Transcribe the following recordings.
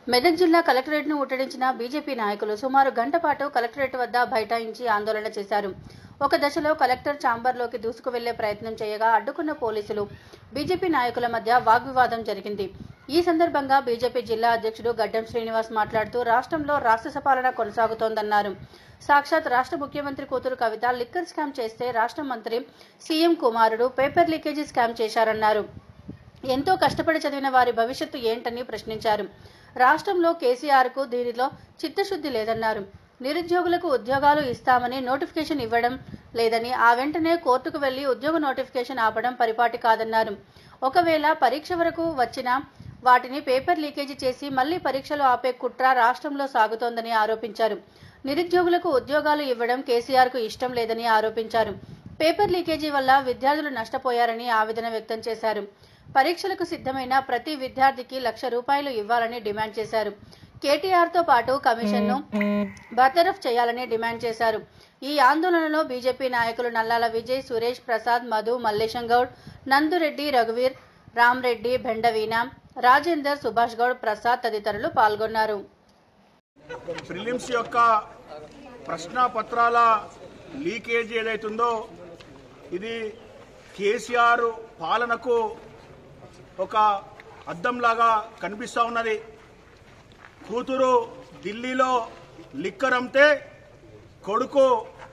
మెదక్ జిల్లా కలెక్టరేట్ను ముట్టడించిన బీజేపీ నాయకులు సుమారు గంట పాటు కలెక్టరేట్ వద్ద బైఠాయించి ఆందోళన చేశారు ఒక దశలో కలెక్టర్ ఛాంబర్లోకి దూసుకు వెళ్లే ప్రయత్నం చేయగా అడ్డుకున్న పోలీసులు బీజేపీ నాయకుల మధ్య వాగ్వివాదం జరిగింది ఈ సందర్భంగా బీజేపీ జిల్లా అధ్యక్షుడు గడ్డం శ్రీనివాస్ మాట్లాడుతూ రాష్ట్రంలో రాక్షస పాలన కొనసాగుతోందన్నారు సాక్షాత్ రాష్ట్ర ముఖ్యమంత్రి కూతురు కవిత లిక్కర్ స్కామ్ చేస్తే రాష్ట్ర మంత్రి సీఎం కుమారుడు పేపర్ లీకేజీ స్కామ్ చేశారన్నారు ఎంతో కష్టపడి చదివిన వారి భవిష్యత్తు ఏంటని ప్రశ్నించారు రాష్ట్రంలో కేసీఆర్ కు దీనిలో చిత్తశుద్ధి లేదన్నారు నిరుద్యోగులకు ఉద్యోగాలు ఇస్తామని నోటిఫికేషన్ ఇవ్వడం లేదని ఆ వెంటనే కోర్టుకు వెళ్లి ఉద్యోగ నోటిఫికేషన్ ఆపడం పరిపాటి కాదన్నారు ఒకవేళ పరీక్ష వరకు వచ్చినా వాటిని పేపర్ లీకేజీ చేసి మళ్లీ పరీక్షలు ఆపే కుట్ర రాష్ట్రంలో సాగుతోందని ఆరోపించారు నిరుద్యోగులకు ఉద్యోగాలు ఇవ్వడం కేసీఆర్ కు ఇష్టం లేదని ఆరోపించారు పేపర్ లీకేజీ వల్ల విద్యార్థులు నష్టపోయారని ఆవేదన వ్యక్తం చేశారు పరీక్షలకు సిద్ధమైన ప్రతి విద్యార్థికి లక్ష రూపాయలు ఇవ్వాలని డిమాండ్ చేశారు కేటీఆర్ తో పాటు కమిషన్ను బర్తరఫ్ చేయాలని డిమాండ్ చేశారు ఈ ఆందోళనలో బీజేపీ నాయకులు నల్లాల విజయ్ సురేష్ ప్రసాద్ మధు మల్లేశం గౌడ్ నందురెడ్డి రఘువీర్ రామ్రెడ్డి భెండవీణ రాజేందర్ సుభాష్ గౌడ్ ప్రసాద్ తదితరులు పాల్గొన్నారు ప్రిలిమ్స్ యొక్క ప్రశ్న పత్రాల లీకేజ్ ఏదైతుందో ఇది కేసీఆర్ పాలనకు ఒక అద్దంలాగా కనిపిస్తూ ఉన్నది కూతురు ఢిల్లీలో లిక్కర్ అమ్మితే కొడుకు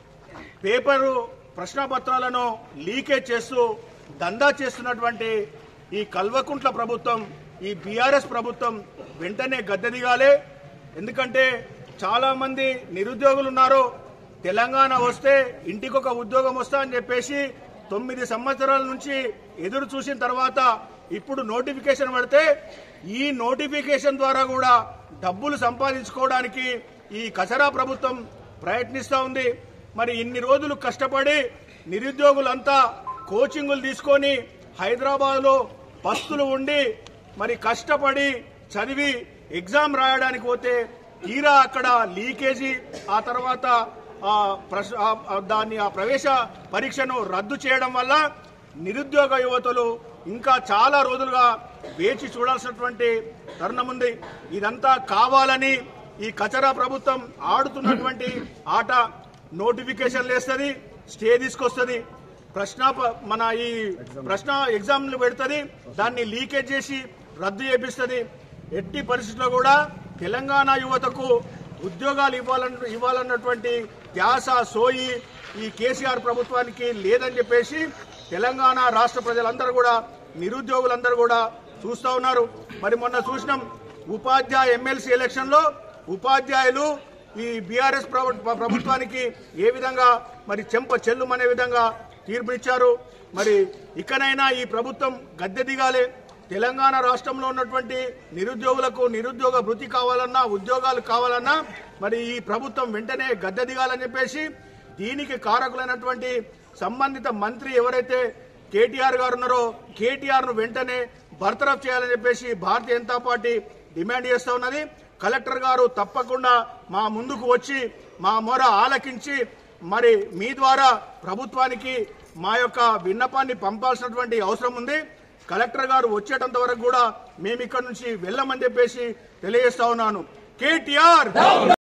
పేపరు ప్రశ్నపత్రాలను లీకేజ్ చేస్తూ దందా చేస్తున్నటువంటి ఈ కల్వకుంట్ల ప్రభుత్వం ఈ బీఆర్ఎస్ ప్రభుత్వం వెంటనే గద్దె దిగాలి ఎందుకంటే చాలా మంది నిరుద్యోగులు ఉన్నారు తెలంగాణ వస్తే ఇంటికి ఒక ఉద్యోగం వస్తా అని చెప్పేసి తొమ్మిది సంవత్సరాల నుంచి ఎదురు చూసిన తర్వాత ఇప్పుడు నోటిఫికేషన్ పడితే ఈ నోటిఫికేషన్ ద్వారా కూడా డబ్బులు సంపాదించుకోవడానికి ఈ కచరా ప్రభుత్వం ప్రయత్నిస్తూ ఉంది మరి ఇన్ని రోజులు కష్టపడి నిరుద్యోగులంతా కోచింగులు తీసుకొని హైదరాబాద్ లో పస్తులు ఉండి మరి కష్టపడి చదివి ఎగ్జామ్ రాయడానికి పోతే తీరా అక్కడ లీకేజీ ఆ తర్వాత ఆ ప్రశ్- ఆ- ఆ దాన్ని ఆ ప్రవేశ పరీక్షను రద్దు చేయడం వల్ల నిరుద్యోగ యువతులు ఇంకా చాలా రోజులుగా వేచి చూడాల్సినటువంటి తరుణం ఉంది ఇదంతా కావాలని ఈ కచరా ప్రభుత్వం ఆడుతున్నటువంటి ఆట నోటిఫికేషన్ లేస్తుంది స్టే తీసుకొస్తుంది ప్రశ్న ప- మన ఈ ప్రశ్న ఎగ్జామ్లు పెడుతుంది దాన్ని లీకేజ్ చేసి రద్దు చేపిస్తుంది ఎట్టి పరిస్థితుల్లో కూడా తెలంగాణ యువతకు ఉద్యోగాలు ఇవ్వాలన్న ఇవ్వాలన్నటువంటి ధ్యాస సోయి ఈ కేసీఆర్ ప్రభుత్వానికి లేదని చెప్పేసి తెలంగాణ రాష్ట్ర ప్రజలందరూ కూడా నిరుద్యోగులందరూ కూడా చూస్తా ఉన్నారు మరి మొన్న చూసినాం ఉపాధ్యాయ ఎమ్మెల్సీ ఎలక్షన్ లో ఉపాధ్యాయులు ఈ బీఆర్ఎస్ ప్రభుత్వానికి ఏ విధంగా మరి చెంప చెల్లుమనే విధంగా తీర్పునిచ్చారు మరి ఇకనైనా ఈ ప్రభుత్వం గద్దె దిగాలి తెలంగాణ రాష్ట్రంలో ఉన్నటువంటి నిరుద్యోగులకు నిరుద్యోగ భృతి కావాలన్నా ఉద్యోగాలు కావాలన్నా మరి ఈ ప్రభుత్వం వెంటనే గద్దె దిగాలని చెప్పేసి దీనికి కారకులైనటువంటి సంబంధిత మంత్రి ఎవరైతే కేటీఆర్ గారు ఉన్నారో కేటీఆర్ ను వెంటనే బర్తరఫ్ చేయాలని చెప్పేసి భారతీయ జనతా పార్టీ డిమాండ్ చేస్తా ఉన్నది కలెక్టర్ గారు తప్పకుండా మా ముందుకు వచ్చి మా మొర ఆలకించి మరి మీ ద్వారా ప్రభుత్వానికి మా యొక్క విన్నపాన్ని పంపాల్సినటువంటి అవసరం ఉంది కలెక్టర్ గారు వచ్చేటంత వరకు కూడా మేము ఇక్కడ నుంచి వెళ్ళమని చెప్పేసి తెలియజేస్తా ఉన్నాను కేటీఆర్